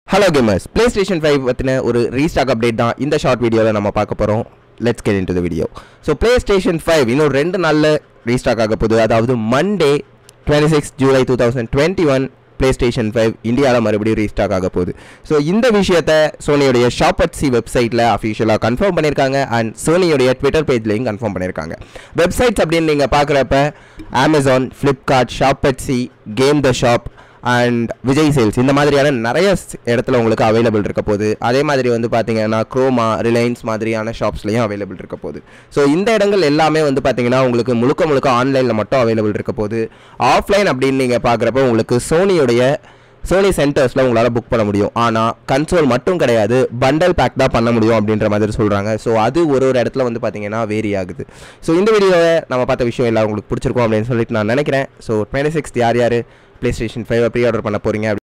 hello gamers PlayStation five பற்றின ஒரு restock update தான் இந்த ஷார்ட் வீடியோவில் நம்ம பார்க்க போகிறோம் let's get into video so PlayStation five இன்னும் ரெண்டு நாளில் ரீஸ்டாக் ஆக போகுது அதாவது Monday twenty six July two thousand twenty one PlayStation five இந்தியாவில் மறுபடியும் ரீஸ்டாக் ஆக போகுது ஸோ இந்த விஷயத்த சோனியோடைய ஷாப்பட்சி வெப்சைட்டில் அஃபிஷியலாக கன்ஃபார்ம் பண்ணியிருக்காங்க அண்ட் சோனியோடைய ட்விட்டர் பேஜ்லையும் கன்ஃபார்ம் பண்ணியிருக்காங்க வெப்சைட்ஸ் அப்படின்னு நீங்கள் பார்க்குறப்ப அமேசான் ஃப்ளிப்கார்ட் ஷாப்பட்சி game the shop and Vijay sales இந்த மாதிரியான நிறைய ஸ்- இடத்துல உங்களுக்கு அவைலபிள் இருக்க போகுது அதே மாதிரி வந்து பார்த்தீங்கன்னா குரோமா ரிலையன்ஸ் மாதிரியான ஷாப்ஸ்லையும் அவைலபிள் இருக்க போகுது ஸோ இந்த இடங்கள் எல்லாமே வந்து பார்த்தீங்கன்னா உங்களுக்கு முழுக்க முழுக்க ஆன்லைனில் மட்டும் அவைலபிள் இருக்க போகுது ஆஃப்லைன் அப்படின்னு நீங்கள் பார்க்குறப்ப உங்களுக்கு சோனியுடைய சோனி சென்டர்ஸில் உங்களால் புக் பண்ண முடியும் ஆனால் கன்சோல் மட்டும் கிடையாது பண்டல் பேக் தான் பண்ண முடியும் அப்படின்ற மாதிரி சொல்கிறாங்க ஸோ அது ஒரு ஒரு இடத்துல வந்து பார்த்தீங்கன்னா வேரி ஆகுது ஸோ இந்த வீடியோவை நம்ம பார்த்த விஷயம் எல்லாம் உங்களுக்கு பிடிச்சிருக்கும் அப்படின்னு சொல்லிட்டு நான் நினைக்கிறேன் ஸோ டுவெண்ட்டி சிக்ஸ் யார் யார் PlayStation five pre order பண்ண போகிறீங்க